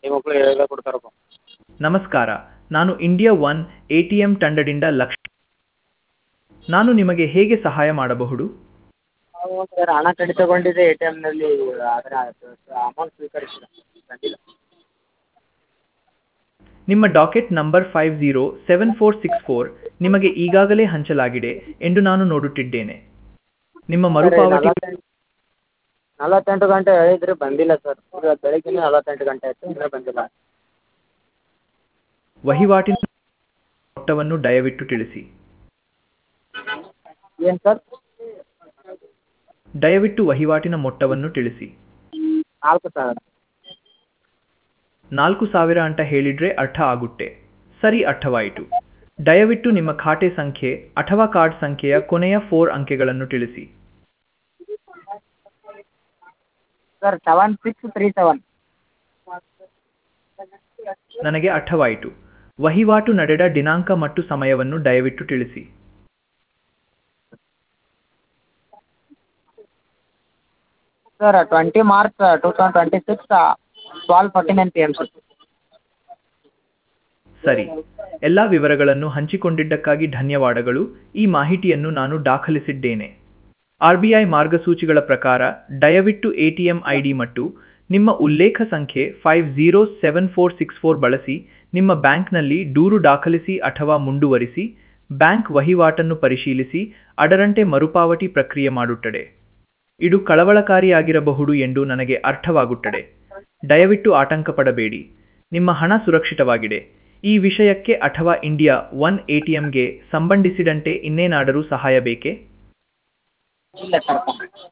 ನಿಮ್ಮ ಮಕ್ಕಳು ಹೇಳೇ ಕೊಡ್ತಾರಪ್ಪ ನಮಸ್ಕಾರ ನಾನು India one A T M ತಂಡದಿಂದ ಲಕ್ಷ ನಾನು ನಿಮಗೆ ಹೇಗೆ ಸಹಾಯ ಮಾಡಬಹುದು ನಾವು ಸರ್ ಹಣ ಕಡಿತಗೊಂಡಿದೆ ಎ ಟಿ ಎಮ್ನಲ್ಲಿ ಆದರೆ ಅಮೌಂಟ್ ಸ್ವೀಕರಿಸಿಲ್ಲ ಬಂದಿಲ್ಲ ನಿಮ್ಮ docket number five zero seven four six four ನಿಮಗೆ ಈಗಾಗಲೇ ಹಂಚಲಾಗಿದೆ ಎಂದು ನಾನು ನೋಡುತ್ತಿದ್ದೇನೆ ನಿಮ್ಮ ಮರುಪಾವತಿ ನಲವತ್ತೆಂಟು ನಲವತ್ತೆಂಟು ಗಂಟೆ ಹೇಳಿದ್ರಿ ಬಂದಿಲ್ಲ ಸರ್ ಈಗ ಬೆಳಿಗ್ಗೆ ನಲವತ್ತೆಂಟು ಗಂಟೆ ಆಯಿತು ಇನ್ನೂ ಬಂದಿಲ್ಲ ವಹಿವಾಟಿನ ಮೊತ್ತವನ್ನು ದಯವಿಟ್ಟು ತಿಳಿಸಿ ಏನು ಸರ್ ದಯವಿಟ್ಟು ವಹಿವಾಟಿನ ಮೊತ್ತವನ್ನು ತಿಳಿಸಿ ನಾಲ್ಕು ಸಾವಿರ ನಾಲ್ಕು ಸಾವಿರ ಅಂತ ಹೇಳಿದ್ರೆ ಅರ್ಥ ಆಗುತ್ತೆ ಸರಿ ಅರ್ಥವಾಯಿತು ದಯವಿಟ್ಟು ನಿಮ್ಮ ಖಾತೆ ಸಂಖ್ಯೆ ಅಥವಾ ಕಾರ್ಡ್ ಸಂಖ್ಯೆಯ ಕೊನೆಯ ಫೋರ್ ಅಂಕೆಗಳನ್ನು ತಿಳಿಸಿ sir seven six three seven ನನಗೆ ಅರ್ಥವಾಯಿತು ವಹಿವಾಟು ನಡೆದ ದಿನಾಂಕ ಮತ್ತು ಸಮಯವನ್ನು ದಯವಿಟ್ಟು ತಿಳಿಸಿ sir twenty March two thousand twenty six twelve forty nine P M sir ಸರಿ ಎಲ್ಲ ವಿವರಗಳನ್ನು ಹಂಚಿಕೊಂಡಿದ್ದಕ್ಕಾಗಿ ಧನ್ಯವಾದಗಳು ಈ ಮಾಹಿತಿಯನ್ನು ನಾನು ದಾಖಲಿಸಿದ್ದೇನೆ ಆರ್ ಬಿ ಐ ಮಾರ್ಗಸೂಚಿಗಳ ಪ್ರಕಾರ ದಯವಿಟ್ಟು A T M I D ಮತ್ತು ನಿಮ್ಮ ಉಲ್ಲೇಖ ಸಂಖ್ಯೆ five zero seven four six four ಬಳಸಿ ನಿಮ್ಮ ಬ್ಯಾಂಕ್ನಲ್ಲಿ ದೂರು ದಾಖಲಿಸಿ ಅಥವಾ ಮುಂದುವರಿಸಿ ಬ್ಯಾಂಕ್ ವಹಿವಾಟನ್ನು ಪರಿಶೀಲಿಸಿ ಅದರಂತೆ ಮರುಪಾವತಿ ಪ್ರಕ್ರಿಯೆ ಮಾಡುತ್ತದೆ ಇದು ಕಳವಳಕಾರಿಯಾಗಿರಬಹುದು ಎಂದು ನನಗೆ ಅರ್ಥವಾಗುತ್ತದೆ ದಯವಿಟ್ಟು ಆತಂಕ ಪಡಬೇಡಿ ನಿಮ್ಮ ಹಣ ಸುರಕ್ಷಿತವಾಗಿದೆ ಈ ವಿಷಯಕ್ಕೆ ಅಥವಾ ಇಂಡಿಯಾ ಒನ್ ಎ ಟಿ ಎಂಗೆ ಸಂಬಂಧಿಸಿದಂತೆ ಇನ್ನೇನಾದರೂ ಸಹಾಯ ಬೇಕೇ ಇಲ್ಲ ಸರ್